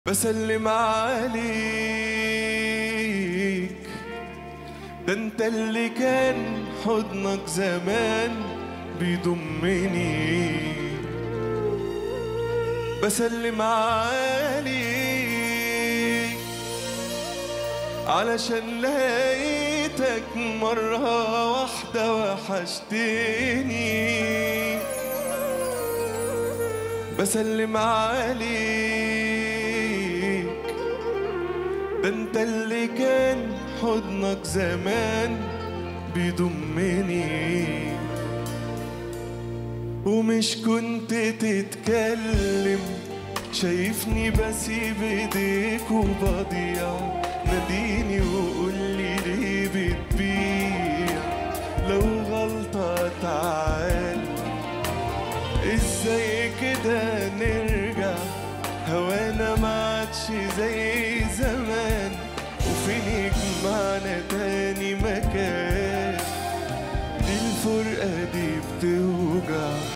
بسلم عليك ده انت اللي كان حضنك زمان بيضمني بسلم عليك علشان لقيتك مرة واحدة وحشتني بسلم عليك ده انت اللي كان حضنك زمان بيضمني ومش كنت تتكلم شايفني بسيب ايديك وبضيع ناديني وقولي ليه بتبيع لو غلطة تعال ازاي كده نرجع هوانا ما عادش زي زمان وفين يجمعنا تاني مكان دي الفرقة دي بتوجع